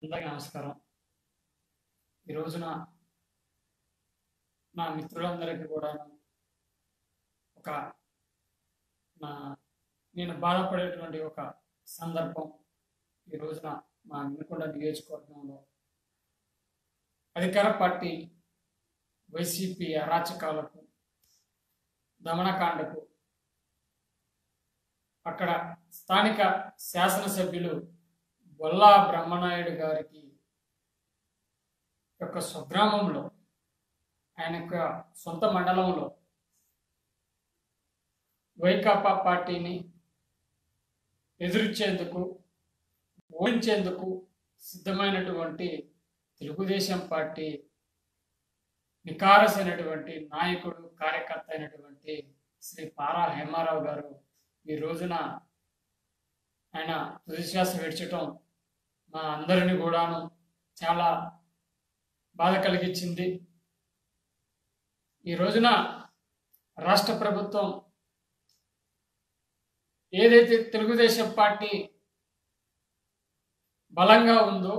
అందరికీ నమస్కారం ఈ రోజున నా మిత్రులందరికీ కూడా ఒక నా నేను బాధపడేటువంటి ఒక సందర్భం ఈ రోజున మా వినుకొండ నియోజకవర్గంలో అధికార పార్టీ వైసీపీ అరాచకాలకు దమనకాండకు అక్కడ స్థానిక శాసనసభ్యులు బొల్లా బ్రహ్మనాయుడు గారికి యొక్క స్వగ్రామంలో ఆయన యొక్క సొంత మండలంలో వైకాపా పార్టీని ఎదుర్చేందుకు ఓడించేందుకు సిద్ధమైనటువంటి తెలుగుదేశం పార్టీ నికారసైనటువంటి నాయకుడు కార్యకర్త అయినటువంటి శ్రీ పారా హేమారావు గారు ఈ రోజున ఆయన తుదిశ్వాస విడిచటం మా అందరిని కూడాను చాలా బాధ కలిగించింది ఈ రోజున రాష్ట్ర ప్రభుత్వం ఏదైతే తెలుగుదేశం పార్టీ బలంగా ఉందో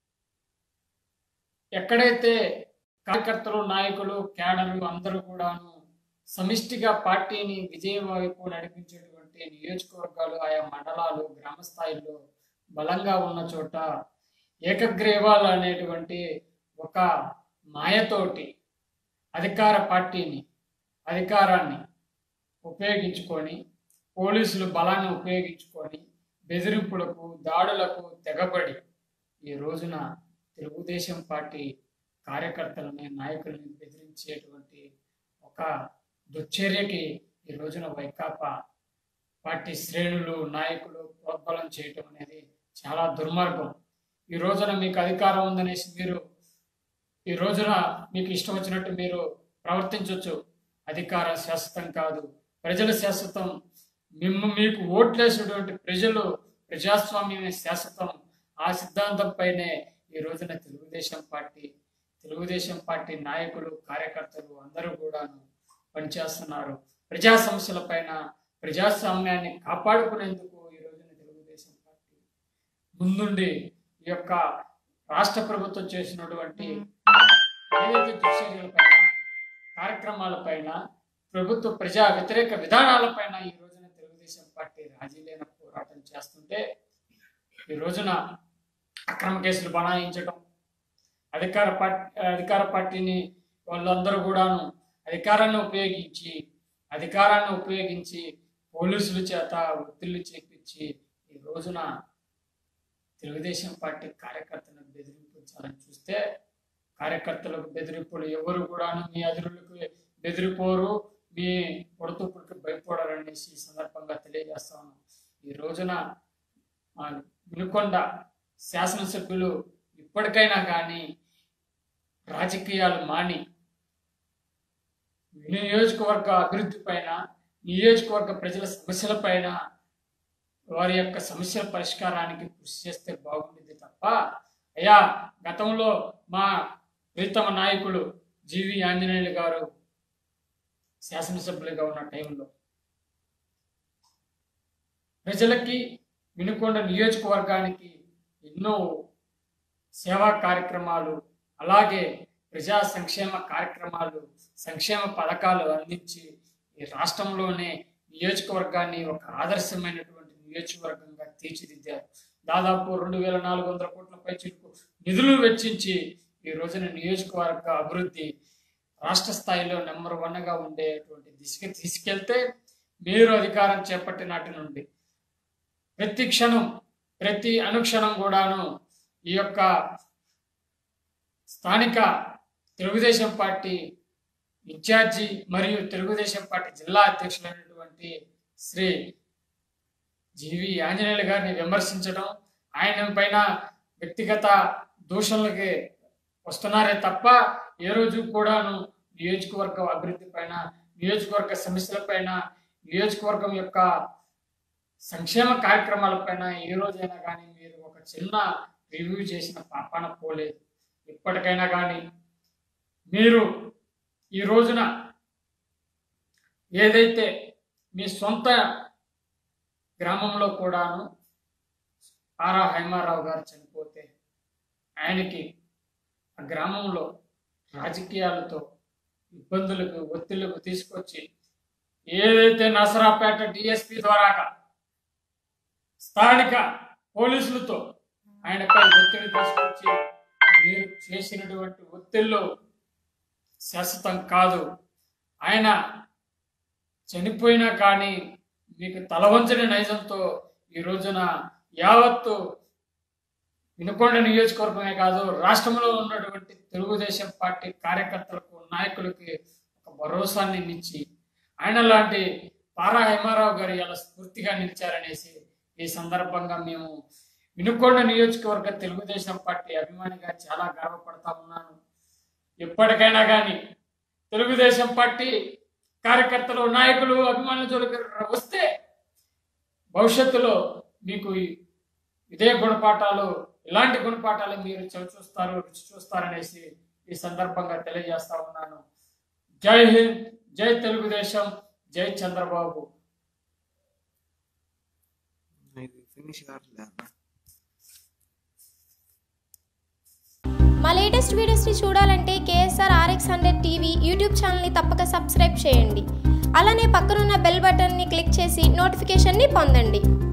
ఎక్కడైతే కార్యకర్తలు నాయకులు క్యాడర్లు అందరూ కూడాను సమిష్టిగా పార్టీని విజయం వైపు నడిపించేటువంటి నియోజకవర్గాలు ఆయా మండలాలు గ్రామ స్థాయిలో బలంగా ఉన్న చోట ఏకగ్రీవాలు అనేటువంటి ఒక మాయతోటి అధికార పార్టీని అధికారాన్ని ఉపయోగించుకొని పోలీసులు బలాన్ని ఉపయోగించుకొని బెదిరింపులకు దాడులకు తెగబడి ఈ రోజున తెలుగుదేశం పార్టీ కార్యకర్తలని నాయకుల్ని బెదిరించేటువంటి ఒక దుశ్చర్యకి ఈ రోజున వైకాపా పార్టీ శ్రేణులు నాయకులు ప్రోద్బలం చేయటం అనేది చాలా దుర్మార్గం ఈ రోజున మీకు అధికారం ఉందనేసి మీరు ఈ రోజున మీకు ఇష్టం వచ్చినట్టు మీరు ప్రవర్తించవచ్చు అధికారం శాశ్వతం కాదు ప్రజల శాశ్వతం మిమ్మ మీకు ఓట్లేసినటువంటి ప్రజలు ప్రజాస్వామ్యమే శాశ్వతం ఆ సిద్ధాంతంపైనే ఈ రోజున తెలుగుదేశం పార్టీ తెలుగుదేశం పార్టీ నాయకులు కార్యకర్తలు అందరూ కూడాను పనిచేస్తున్నారు ప్రజా సమస్యల పైన ప్రజాస్వామ్యాన్ని కాపాడుకునేందుకు ఈ రోజున తెలుగుదేశం పార్టీ ముందుండి ఈ యొక్క రాష్ట్ర ప్రభుత్వం చేసినటువంటి ఏదైతే దుశ్చర్యలపైన కార్యక్రమాలపైన ప్రభుత్వ ప్రజా వ్యతిరేక విధానాలపైన ఈ రోజున తెలుగుదేశం పార్టీ రాజీ లేని పోరాటం చేస్తుంటే ఈ రోజున అక్రమ కేసులు బనాయించడం అధికార పార్టీ అధికార పార్టీని వాళ్ళందరూ కూడాను అధికారాన్ని ఉపయోగించి అధికారాన్ని ఉపయోగించి పోలీసుల చేత ఒత్తిళ్లు చేపించి ఈ రోజున తెలుగుదేశం పార్టీ కార్యకర్తలను బెదిరించాలని చూస్తే కార్యకర్తలకు బెదిరింపులు ఎవరు కూడాను మీ అదురులకు బెదిరిపోరు మీ పొడతూపులకు భయపడరనేసి ఈ సందర్భంగా తెలియజేస్తాను ఈ రోజున ఆ వినుకొండ శాసనసభ్యులు ఇప్పటికైనా కానీ రాజకీయాలు మాని నియోజకవర్గ అభివృద్ధి పైన నియోజకవర్గ ప్రజల సమస్యల పైన వారి యొక్క సమస్యల పరిష్కారానికి కృషి చేస్తే బాగుంటుంది తప్ప అయ్యా గతంలో మా ప్రీతమ నాయకులు జీవి ఆంజనేయులు గారు శాసనసభ్యులుగా ఉన్న టైంలో ప్రజలకి వినుకొండ నియోజకవర్గానికి ఎన్నో సేవా కార్యక్రమాలు అలాగే ప్రజా సంక్షేమ కార్యక్రమాలు సంక్షేమ పథకాలు అందించి ఈ రాష్ట్రంలోనే నియోజకవర్గాన్ని ఒక ఆదర్శమైనటువంటి నియోజకవర్గంగా తీర్చిదిద్దారు దాదాపు రెండు వేల నాలుగు వందల కోట్ల పైచిలకు నిధులు వెచ్చించి ఈ రోజున నియోజకవర్గ అభివృద్ధి రాష్ట్ర స్థాయిలో నెంబర్ వన్గా ఉండేటువంటి దిశకి తీసుకెళ్తే మీరు అధికారం చేపట్టిన నాటి నుండి ప్రతి క్షణం ప్రతి అనుక్షణం కూడాను ఈ యొక్క స్థానిక తెలుగుదేశం పార్టీ ఇన్ఛార్జి మరియు తెలుగుదేశం పార్టీ జిల్లా అధ్యక్షులైనటువంటి శ్రీ జీవి ఆంజనేయులు గారిని విమర్శించడం ఆయన పైన వ్యక్తిగత దూషణలకి వస్తున్నారే తప్ప ఏ రోజు కూడాను నియోజకవర్గ అభివృద్ధి పైన నియోజకవర్గ సమస్యల పైన నియోజకవర్గం యొక్క సంక్షేమ కార్యక్రమాల పైన ఏ రోజైనా కానీ మీరు ఒక చిన్న రివ్యూ చేసిన పాపాన పోలేదు ఇప్పటికైనా కానీ మీరు ఈ రోజున ఏదైతే మీ సొంత గ్రామంలో కూడాను ఆరా హైమారావు గారు చనిపోతే ఆయనకి ఆ గ్రామంలో రాజకీయాలతో ఇబ్బందులకు ఒత్తిళ్లకు తీసుకొచ్చి ఏదైతే నసరాపేట డిఎస్పి ద్వారాగా స్థానిక పోలీసులతో ఆయనపై ఒత్తిడి తీసుకొచ్చి మీరు చేసినటువంటి ఒత్తిళ్ళు శాశ్వతం కాదు ఆయన చనిపోయినా కానీ మీకు తలవంచని నైజంతో ఈ రోజున యావత్తు వినుకొండ నియోజకవర్గమే కాదు రాష్ట్రంలో ఉన్నటువంటి తెలుగుదేశం పార్టీ కార్యకర్తలకు నాయకులకి ఒక భరోసాన్ని ఇచ్చి ఆయన లాంటి పారా హేమారావు గారు ఇలా స్ఫూర్తిగా నిలిచారనేసి ఈ సందర్భంగా మేము వినుకొండ నియోజకవర్గ తెలుగుదేశం పార్టీ అభిమానిగా చాలా గర్వపడతా ఉన్నాను ఎప్పటికైనా కానీ తెలుగుదేశం పార్టీ కార్యకర్తలు నాయకులు అభిమానుల జోలికి వస్తే భవిష్యత్తులో మీకు ఈ- ఇదే గుణపాఠాలు ఇలాంటి గుణపాఠాలు మీరు చవి చూస్తారు రుచి చూస్తారనేసి ఈ సందర్భంగా తెలియజేస్తా ఉన్నాను జై హింద్ జై తెలుగుదేశం జై చంద్రబాబు ఇది ఫినిష్ కావట్లేదు అన్న మా లేటెస్ట్ వీడియోస్ని చూడాలంటే KSR RX hundred TV YouTube ఛానల్ని తప్పక సబ్స్క్రైబ్ చేయండి అలానే పక్కనున్న బెల్ బటన్ని క్లిక్ చేసి నోటిఫికేషన్ని పొందండి